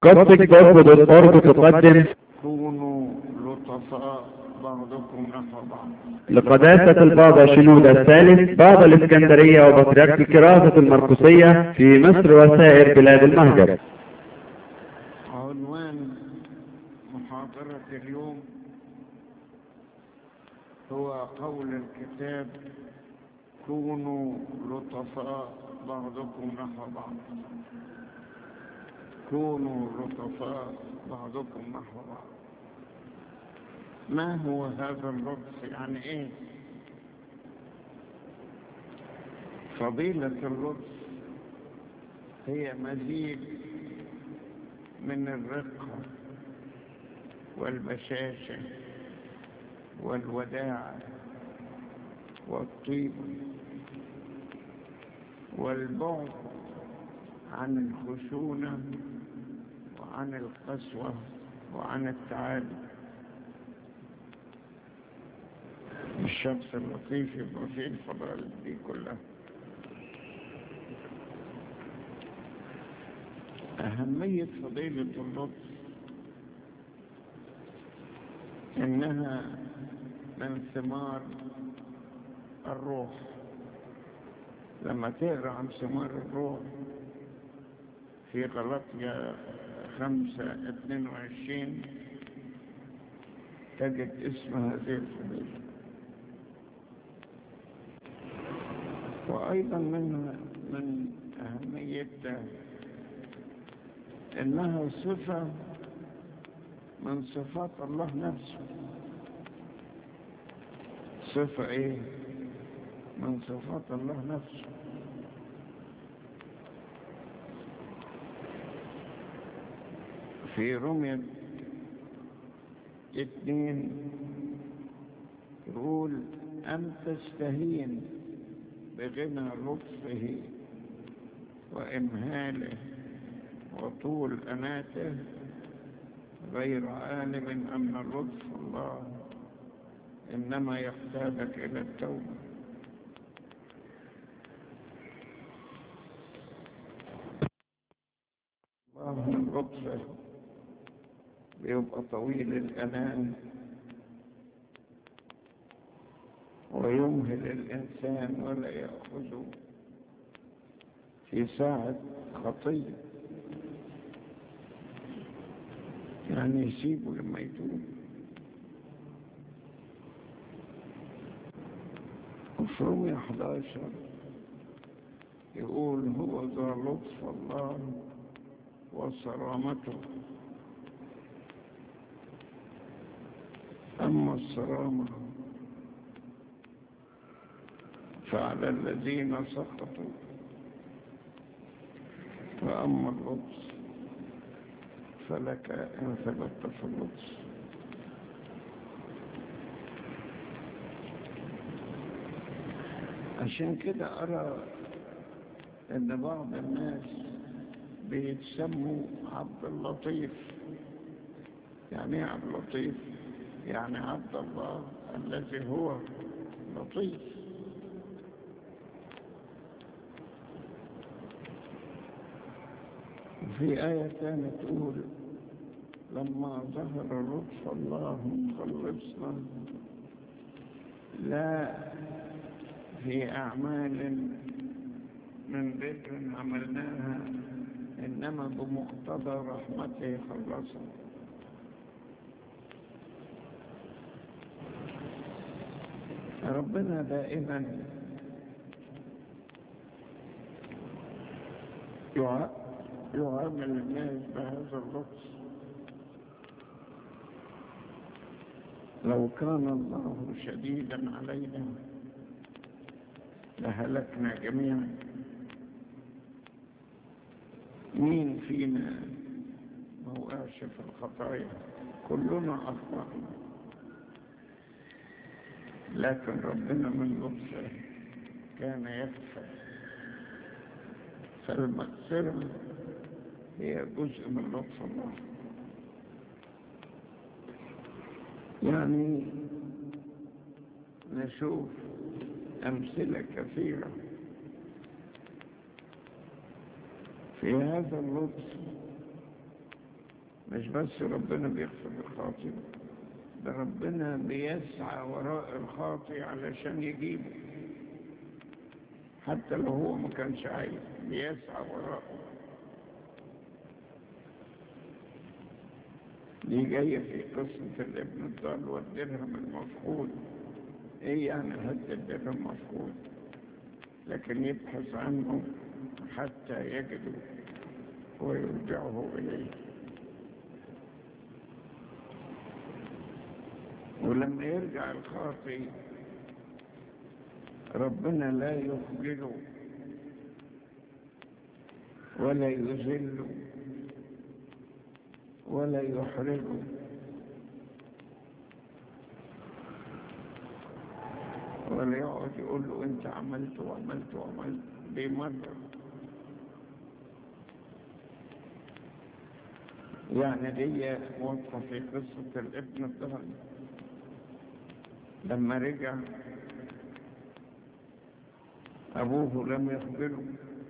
Gospel.org تقدم كونوا لطفاء بعضكم نحو بعض لقداسة البابا شنود الثالث بابا الإسكندرية وبطريرك الكراسة المرقسية في مصر وسائر بلاد المهجر عنوان محاضرة اليوم هو قول الكتاب كونوا لطفاء بعضكم نحو بعض كونوا لطفاء بعضكم نحو بعض ما هو هذا اللطف يعني ايه فضيلة اللطف هي مزيج من الرقة والبشاشة والوداعة والطيبة والبعد عن الخشونة وعن القسوة وعن التعالي الشخص اللطيف يبقى فيه الفضائل دي كلها أهمية فضيلة اللطف إنها من ثمار الروح لما تقرأ عن ثمار الروح في غلطية خمسة اتنين وعشرين تجد اسم هذه الفضيلة وأيضا منها من أهميتها إنها صفة من صفات الله نفسه صفة إيه؟ من صفات الله نفسه في رمية اتنين يقول أم تستهين بغنى لطفه وإمهاله وطول أناته غير عالم أن لطف الله إنما يحتاجك إلى التوبة الله من لطفه بيبقى طويل الأنام ويمهل الإنسان ولا يأخذه في ساعة خطية يعني يسيبه لما يتوب وفي رومية 11 يقول هو ذا لطف الله وصرامته أما الصرامة فعلى الذين سقطوا وأما اللطف فلك إن ثبت في اللطف عشان كده أرى إن بعض الناس بيتسموا عبد اللطيف يعني ايه عبد اللطيف يعني عبد الله الذي هو لطيف في آية ثانية تقول لما ظهر لطف الله مخلصنا لا في أعمال من ذكر عملناها إنما بمقتضى رحمته خلصنا ربنا دائما يعامل الناس بهذا اللطف لو كان الله شديدا علينا لهلكنا جميعا مين فينا ما وقعش في الخطايا كلنا أخطأنا لكن ربنا من لطفه كان يغفر فالمغفرة هي جزء من لطف الله يعني نشوف أمثلة كثيرة في هذا اللطف مش بس ربنا بيغفر الخاطئ ده ربنا بيسعى وراء الخاطئ علشان يجيبه حتى لو هو ما كانش عايز بيسعى وراءه دي جاية في قصة الابن الضال والدرهم المفقود ايه يعني حتى الدرهم مفقود لكن يبحث عنه حتى يجده ويرجعه إليه ولما يرجع الخاطئ ربنا لا يخجله ولا يذله ولا يحرجه ولا يقعد يقول له انت عملت وعملت وعملت بمرة يعني دي واضحة في قصة الابن الضال لما رجع أبوه لم يخبره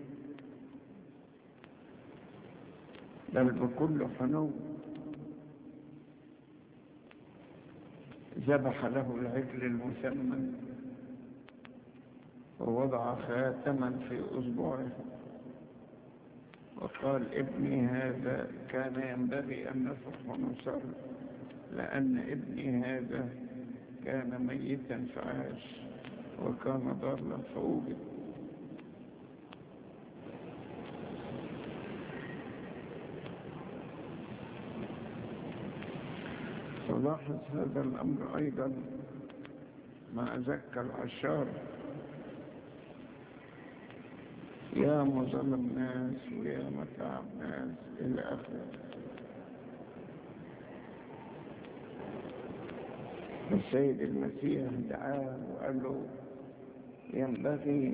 بل بكل حنو ذبح له العجل المسمى ووضع خاتما في أصبعه وقال ابني هذا كان ينبغي أن نفرح ونصر لأن ابني هذا كان ميتا فعاش وكان ضالا فوجد ولاحظ هذا الأمر أيضا مع زكى العشار يا مظلم ناس ويا متعب ناس إلى آخره السيد المسيح دعاه وقال له ينبغي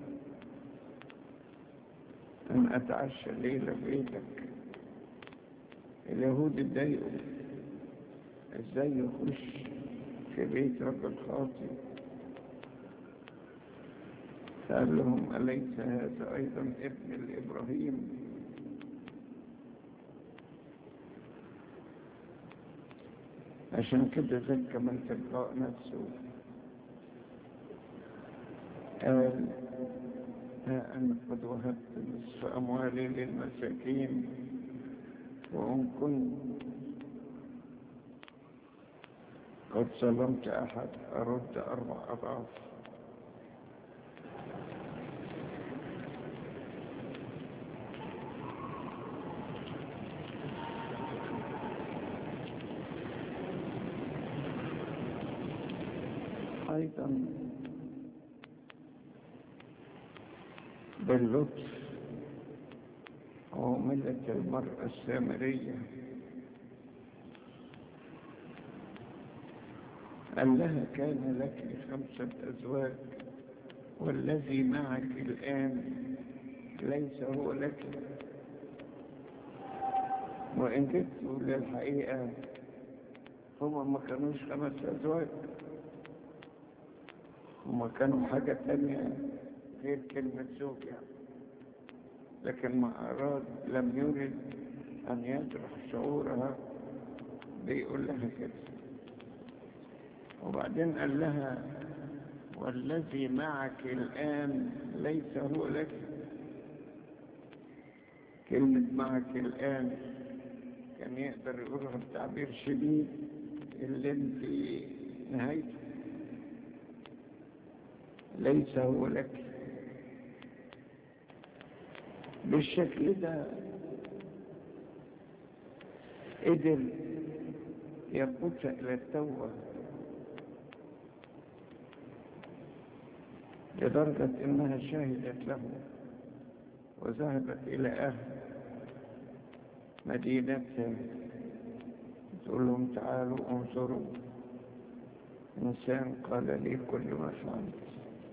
أن أتعشى ليلة في بيتك اليهود اتضايقوا ازاي يخش في بيت رب الخاطئ قال لهم أليس هذا أيضا ابن لإبراهيم عشان كده ذكى من تلقاء نفسه قال ها أنا قد وهبت نصف أموالي للمساكين وإن كنت قد ظلمت أحد أرد أربع أضعاف أيضا باللطف عملت المرأة السامرية قال لها كان لك خمسة أزواج والذي معك الآن ليس هو لك وإن جئت للحقيقة هما ما كانوش خمس أزواج هما كانوا حاجة تانية غير كلمة زوج يعني لكن ما أراد لم يرد أن يجرح شعورها بيقول لها كده وبعدين قال لها والذي معك الآن ليس هو لك كلمة معك الآن كان يقدر يقولها بتعبير شديد اللي انت نهايته ليس هو لك بالشكل ده قدر يقودها إلى التوبة لدرجة إنها شهدت له وذهبت إلى أهل مدينتهم تقول لهم تعالوا انظروا إنسان قال لي كل ما فعلت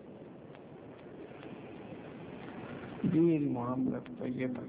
دي المعاملة الطيبة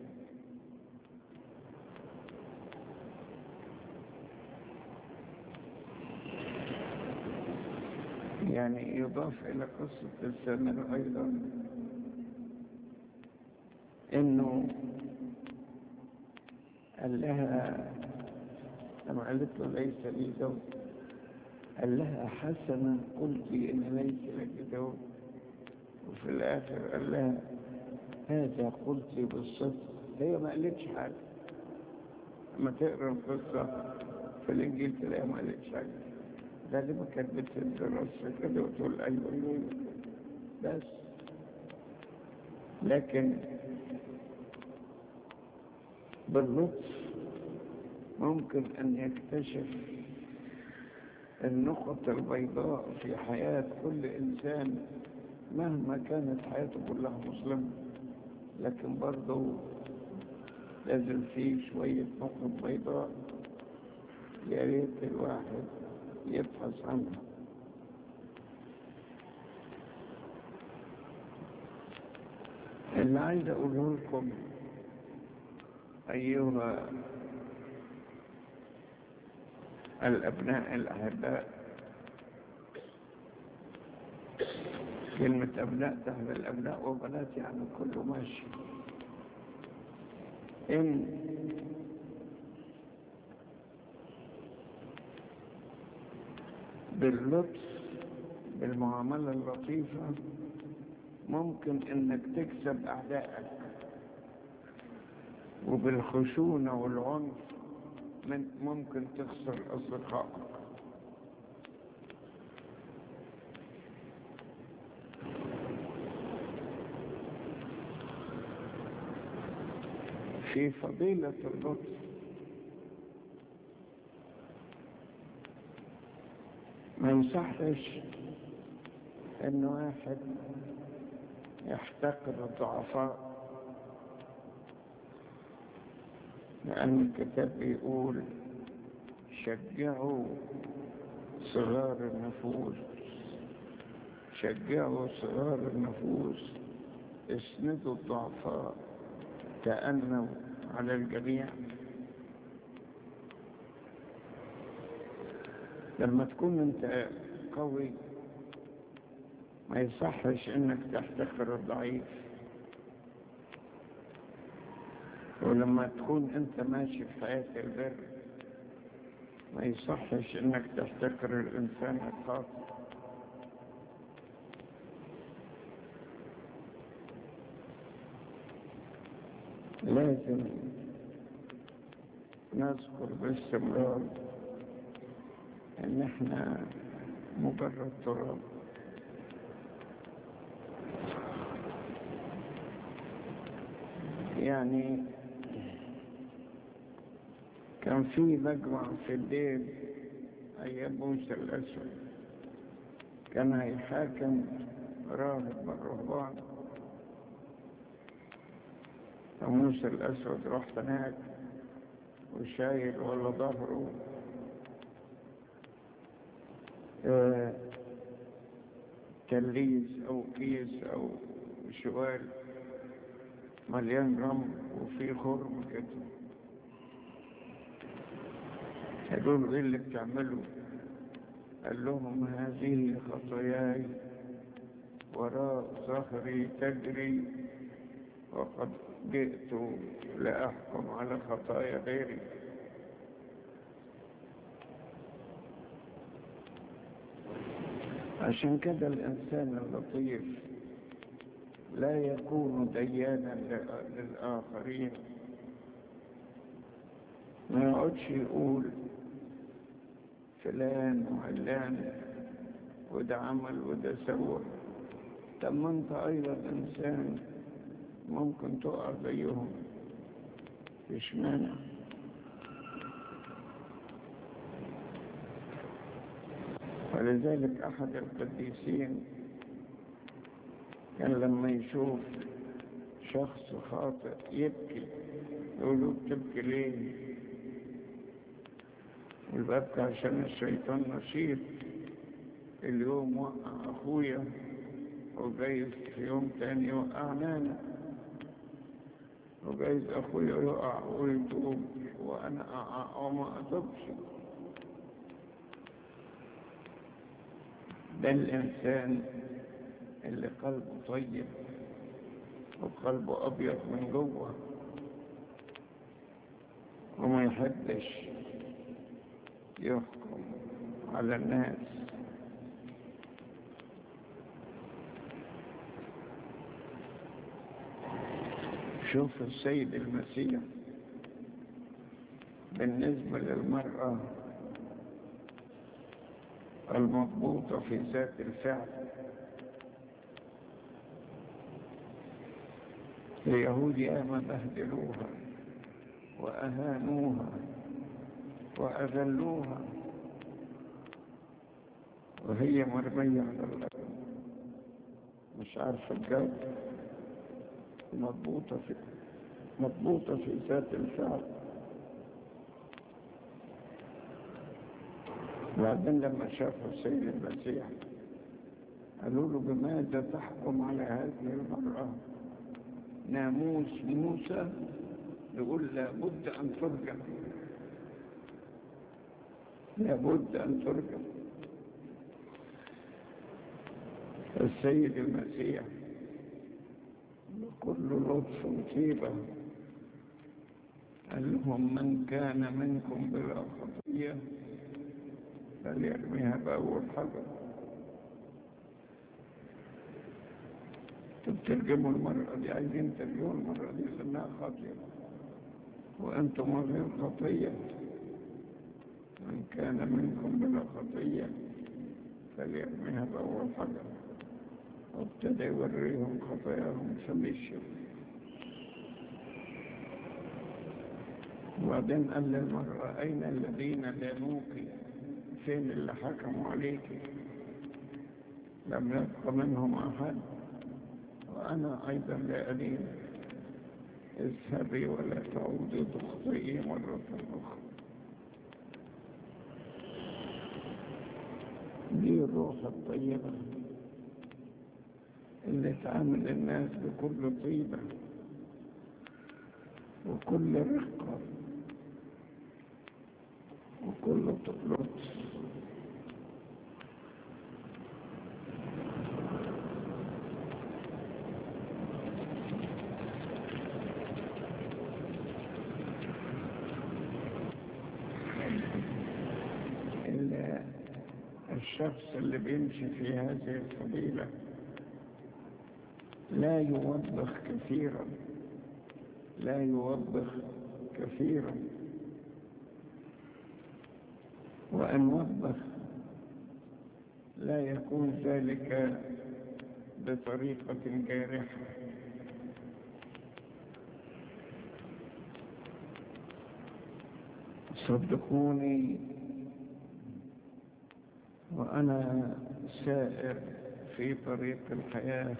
يعني يضاف إلى قصة السامر أيضا إنه قال لها لما قالت له ليس لي زوج قال لها حسنا قلت ان ليس لك زوج وفي الاخر قال لها هذا قلت لي بالصدق هي ما قالتش حاجه لما تقرا القصه في الانجيل تلاقيها ما قالتش حاجه غالبا كانت بتهز راسها كده وتقول ايوه ايوه بس لكن باللطف ممكن أن يكتشف النقط البيضاء في حياة كل إنسان مهما كانت حياته كلها مسلمة لكن برضه لازم فيه شوية نقط بيضاء يا ريت الواحد يبحث عنها اللي عايز أقوله لكم أيها الأبناء الأحباء كلمة أبناء تحمل أبناء وبنات يعني كله ماشي إن باللطف بالمعاملة اللطيفة ممكن إنك تكسب أعدائك وبالخشونة والعنف من ممكن تخسر أصدقائك في فضيلة اللطف ما يصحش ان واحد يحتقر الضعفاء لأن الكتاب بيقول شجعوا صغار النفوس شجعوا صغار النفوس اسندوا الضعفاء تأنوا على الجميع لما تكون انت قوي ما يصحش انك تحتقر الضعيف ولما تكون انت ماشي في حياة البر ما يصحش انك تحتقر الانسان الخاطئ لازم نذكر باستمرار ان احنا مجرد تراب يعني كان في مجمع في الليل ايام موسى الاسود كان هيحاكم راهب من الرهبان فموسى الاسود رحت هناك وشايل ولا ظهره آه تليز او كيس او شوال مليان رمل وفيه خرم كده قالوا له ايه اللي بتعمله قال لهم هذه خطاياي وراء ظهري تجري وقد جئت لأحكم على خطايا غيري عشان كده الإنسان اللطيف لا يكون ديانا للآخرين ما يقعدش يقول فلان وعلان وده عمل وده سوى طب ما انت ايضا انسان ممكن تقع زيهم مش مانع ولذلك احد القديسين كان لما يشوف شخص خاطئ يبكي يقولوا بتبكي ليه والببكي عشان الشيطان نشيط اليوم وقع اخويا وجايز في يوم تاني يوقعنا انا وجايز اخويا يقع ويتوب وانا اقع وما اتوبش ده الانسان اللي قلبه طيب وقلبه ابيض من جوه وما يحبش يحكم على الناس شوف السيد المسيح بالنسبة للمرأة المضبوطة في ذات الفعل اليهود ياما بهدلوها وأهانوها وأذلوها وهي مرمية على الأرض مش عارفة الجو مضبوطة في مضبوطة في ذات الفعل وبعدين لما شافوا السيد المسيح قالوا له بماذا تحكم على هذه المرأة ناموس موسى يقول لابد أن ترجم لابد أن ترجم السيد المسيح بكل لطف طيبة قال لهم من كان منكم بلا خطية فليرميها بأول حجر تترجموا المرأة دي عايزين ترجموا المرأة دي لأنها خاطئة وأنتم غير خطية من كان منكم بلا خطية فليرميها بأول حجر وابتدى يوريهم خطاياهم فمشوا وبعدين قال للمرأة أين الذين لانوك فين اللي حكموا عليك لم يبق منهم أحد وأنا أيضا لا أليم اذهبي ولا تعودي تخطئي مرة أخرى دي الروح الطيبة اللي تعامل الناس بكل طيبة وكل رقة وكل لطف الشخص اللي بيمشي في هذه الفضيلة لا يوبخ كثيرا لا يوبخ كثيرا وأن وبخ لا يكون ذلك بطريقة جارحة صدقوني وأنا سائر في طريق الحياة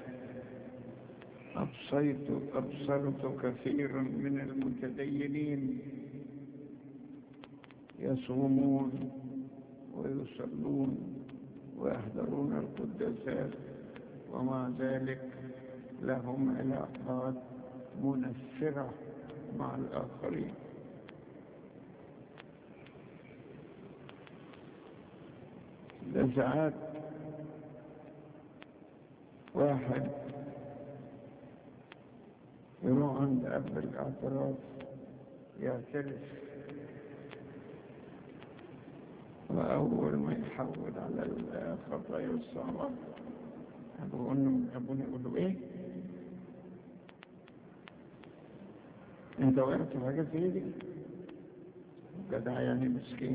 أبصرت, أبصرت كثيرا من المتدينين يصومون ويصلون ويحضرون القداسات ومع ذلك لهم علاقات منفرة مع الآخرين لساعات واحد يروح عند أب الاعتراف يعترف وأول ما يحول على الخطايا الصعبة أبونا أبونا يقول له إيه؟ أنت وقعت في حاجة في إيدي؟ جدع يعني مسكين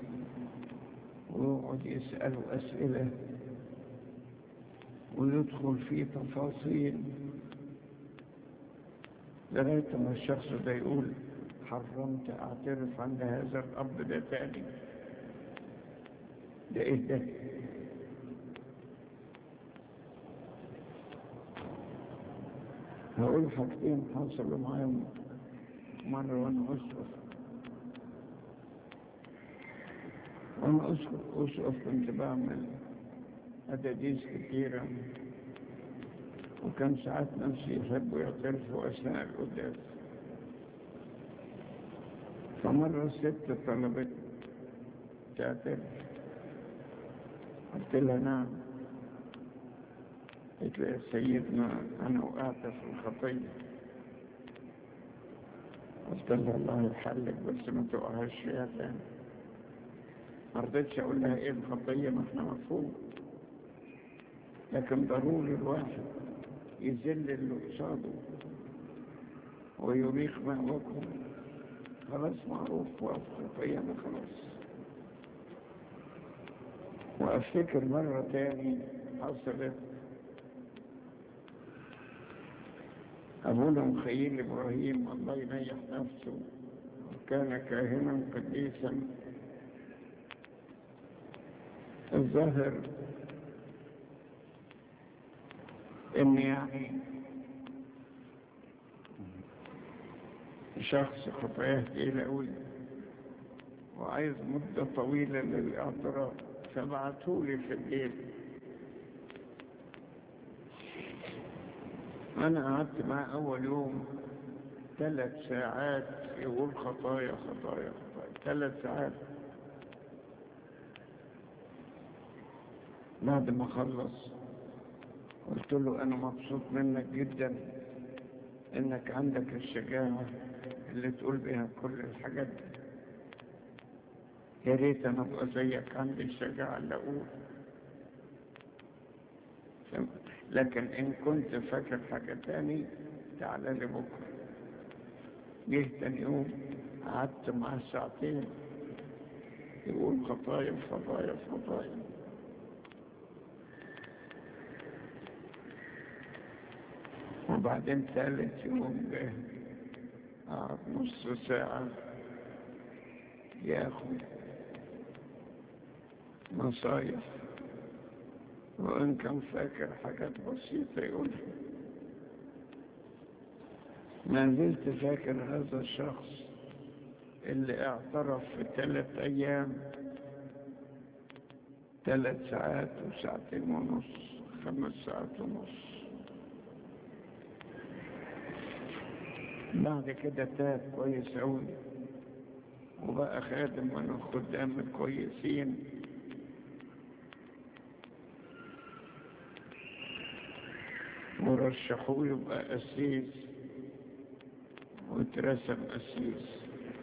ويقعد يسأله أسئلة ويدخل في تفاصيل لغاية ما الشخص ده يقول حرمت أعترف عند هذا الأب ده تاني ده إيه ده هقول حاجتين حصلوا معايا مرة وأنا أسقف وأنا أسقف أسقف كنت بعمل أداديس كتيرة وكان ساعات نفسي يحبوا يعترفوا أثناء القداس فمرة الست طلبت تعترف قلت لها نعم قلت لها يا سيدنا أنا وقعت في الخطية قلت لها الله يحلك بس ما تقعش فيها تاني ما رضيتش اقول لها ايه الخطية ما احنا مفهوم لكن ضروري الواحد يذل اللي قصاده ويريق مأواكم خلاص معروف وقف خطية ما خلاص وافتكر مرة تاني حصلت أبونا مخيل إبراهيم الله ينيح نفسه وكان كاهنا قديسا الظاهر إن يعني شخص خطاياه تقيلة أوي وعايز مدة طويلة للاعتراف فبعتولي في الليل أنا قعدت معاه أول يوم ثلاث ساعات يقول خطايا خطايا خطايا ثلاث ساعات بعد ما خلص قلت له أنا مبسوط منك جدا إنك عندك الشجاعة اللي تقول بها كل الحاجات دي يا ريت أنا أبقى زيك عندي الشجاعة اللي أقول لكن إن كنت فاكر حاجة تاني تعالى لي بكرة جه تاني يوم قعدت معاه ساعتين يقول خطايا في خطايا في خطايا وبعدين ثالث يوم جه قعد نص ساعة ياخد نصايح وإن كان فاكر حاجات بسيطة يقولها ما زلت فاكر هذا الشخص اللي اعترف في ثلاث أيام ثلاث ساعات وساعتين ونص خمس ساعات ونص بعد كده تاب كويس أوي وبقى خادم من الخدام الكويسين ورشحوه يبقى قسيس واترسم قسيس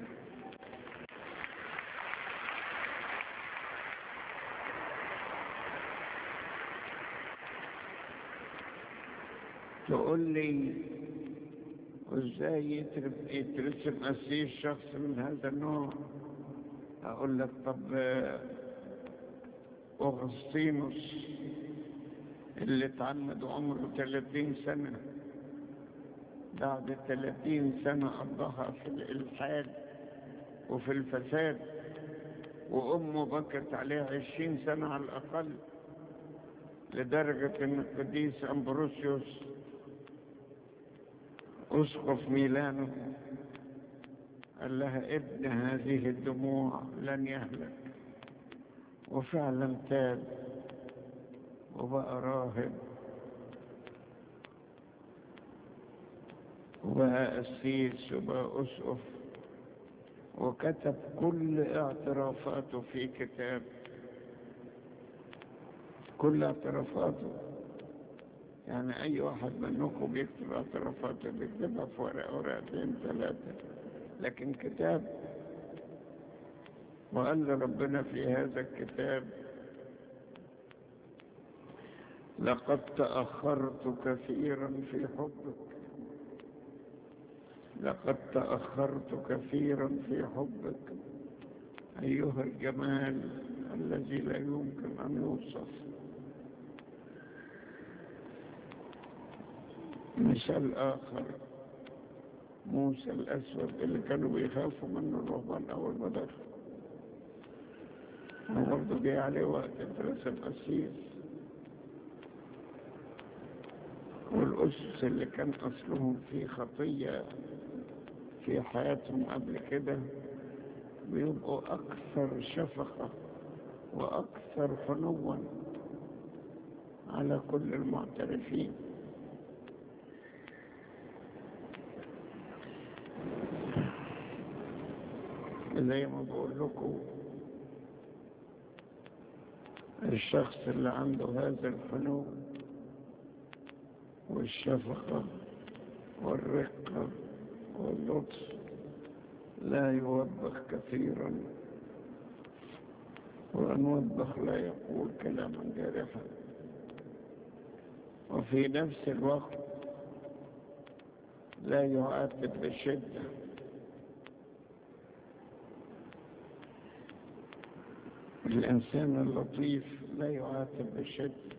تقول لي وازاي يترب- يترسم قسيس شخص من هذا النوع اقول لك طب آه، اغسطينوس اللي اتعمد عمره 30 سنة بعد 30 سنة قضاها في الإلحاد وفي الفساد وأمه بكت عليه 20 سنة على الأقل لدرجة أن القديس أمبروسيوس أسقف ميلانو قال لها ابن هذه الدموع لن يهلك وفعلا تاب وبقى راهب وبقى قسيس وبقى أسقف وكتب كل اعترافاته في كتاب كل اعترافاته يعني أي واحد منكم بيكتب اعترافاته بيكتبها في ورقة ورقتين ثلاثة لكن كتاب وقال ربنا في هذا الكتاب لقد تأخرت كثيرا في حبك لقد تأخرت كثيرا في حبك أيها الجمال الذي لا يمكن أن يوصف مثال آخر موسى الأسود اللي كانوا بيخافوا منه الرهبان أول ما دخل وبرضه جه عليه وقت اترسم قسيس والأسس اللي كان أصلهم في خطية في حياتهم قبل كده بيبقوا أكثر شفقة وأكثر حنوا على كل المعترفين زي ما بقول لكم الشخص اللي عنده هذا الحنو والشفقة والرقة واللطف لا يوبخ كثيرا وأن وبخ لا يقول كلاما جارحا وفي نفس الوقت لا يعاتب بشدة الإنسان اللطيف لا يعاتب بشدة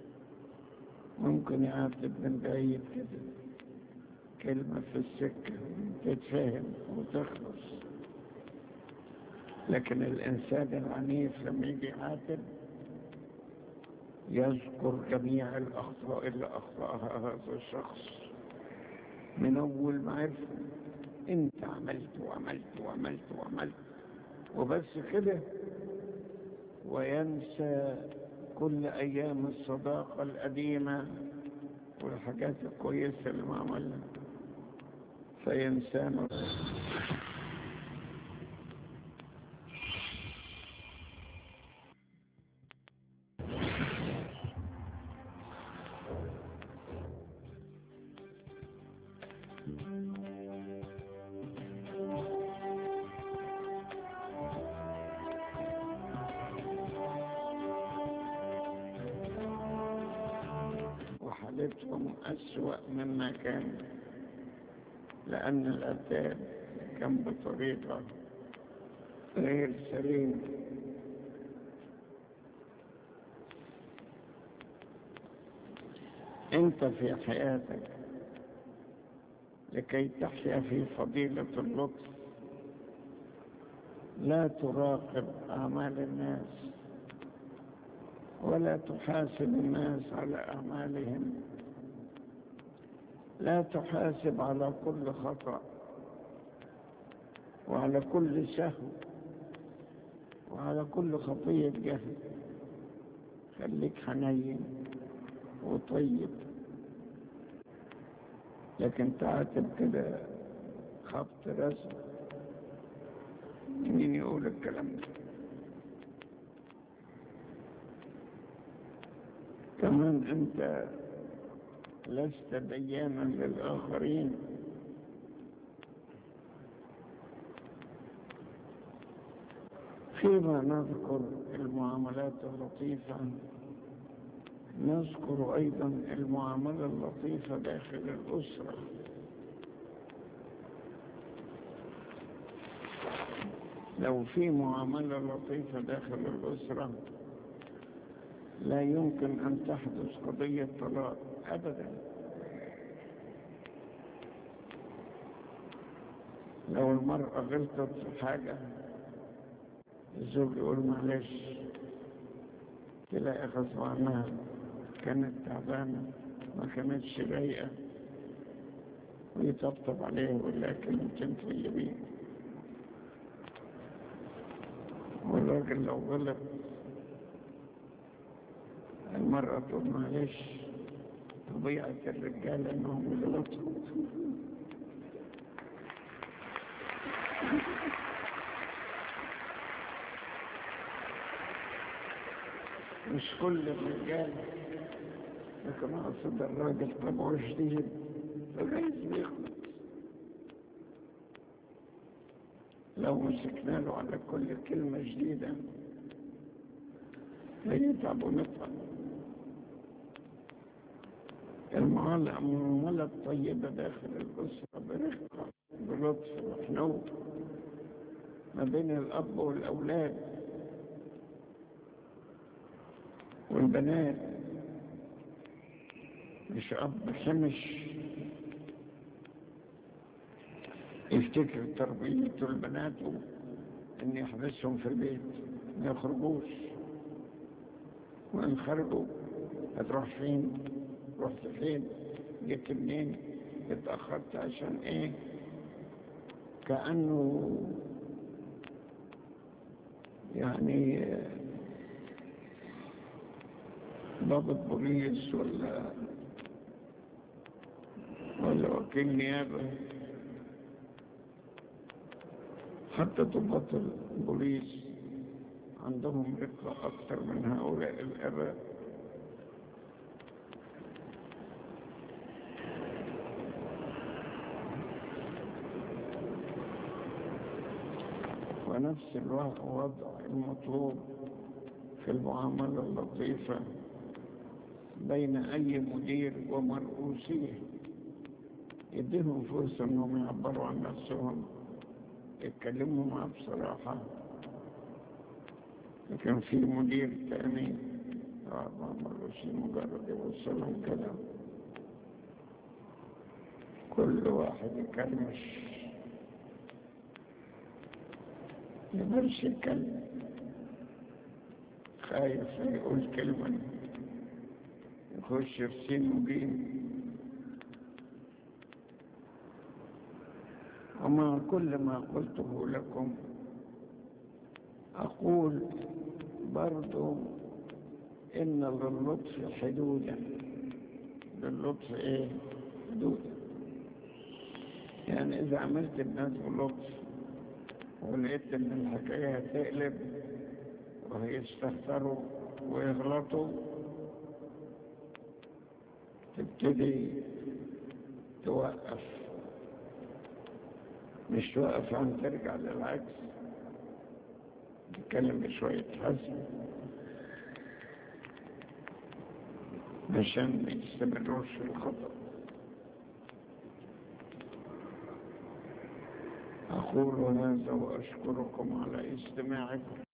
ممكن يعاتب من بعيد كده كلمة في السكة تتفهم وتخلص لكن الإنسان العنيف لما يجي يعاتب يذكر جميع الأخطاء اللي أخطأها هذا الشخص من أول ما عرف أنت عملت وعملت وعملت وعملت وبس كده وينسى كل أيام الصداقة القديمة والحاجات الكويسة اللي ما عملها فينسانا وحالتهم أسوأ مما كان لأن الأداب كان بطريقة غير سليمة أنت في حياتك لكي تحيا في فضيلة اللطف لا تراقب أعمال الناس ولا تحاسب الناس على أعمالهم لا تحاسب على كل خطأ وعلى كل سهو وعلى كل خطية جهل خليك حنين وطيب لكن تعاتب كده خبط رسم مين يقول الكلام ده كمان انت لست ديانا للآخرين فيما نذكر المعاملات اللطيفة نذكر أيضا المعاملة اللطيفة داخل الأسرة لو في معاملة لطيفة داخل الأسرة لا يمكن أن تحدث قضية طلاق أبدا لو المرأة غلطت في حاجة الزوج يقول معلش تلاقي غصب عنها كانت تعبانة ما كانتش رايقة ويطبطب عليها ويقول لها كلمتين طيبين والراجل لو غلط المرأة تقول معلش طبيعة الرجال انهم يغلطوا مش كل الرجال لكن اقصد الراجل طبعه شديد فجايز بيغلط لو مسكنا له على كل كلمة جديدة هيتعب ونتعب المعاملة الطيبة داخل الأسرة برفقة بلطف وحنو ما بين الأب والأولاد والبنات مش أب حمش يفتكر تربيته البنات ان يحبسهم في البيت ما يخرجوش وان خرجوا هتروح فين رحت فين جيت منين اتأخرت عشان ايه كأنه يعني ضابط بوليس ولا ولا وكيل نيابه حتى ضباط البوليس عندهم رقة أكثر من هؤلاء الآباء ونفس الوضع المطلوب في المعاملة اللطيفة بين أي مدير ومرؤوسيه يديهم فرصة أنهم يعبروا عن نفسهم يتكلموا معه بصراحة لكن في مدير تاني ما مرؤوسي مجرد يوصلهم كلام كل واحد يكلمش يقدرش يتكلم خايف يقول كلمة يخش في سين وجيم ومع كل ما قلته لكم أقول برضو إن للطف حدودا للطف إيه حدودا يعني إذا عملت الناس بلطف ولقيت إن الحكاية هتقلب وهيستهتروا ويغلطوا تبتدي توقف مش توقف عن ترجع للعكس تتكلم بشوية حزم عشان ما يستمروش في الخطأ أقول هذا وأشكركم على استماعكم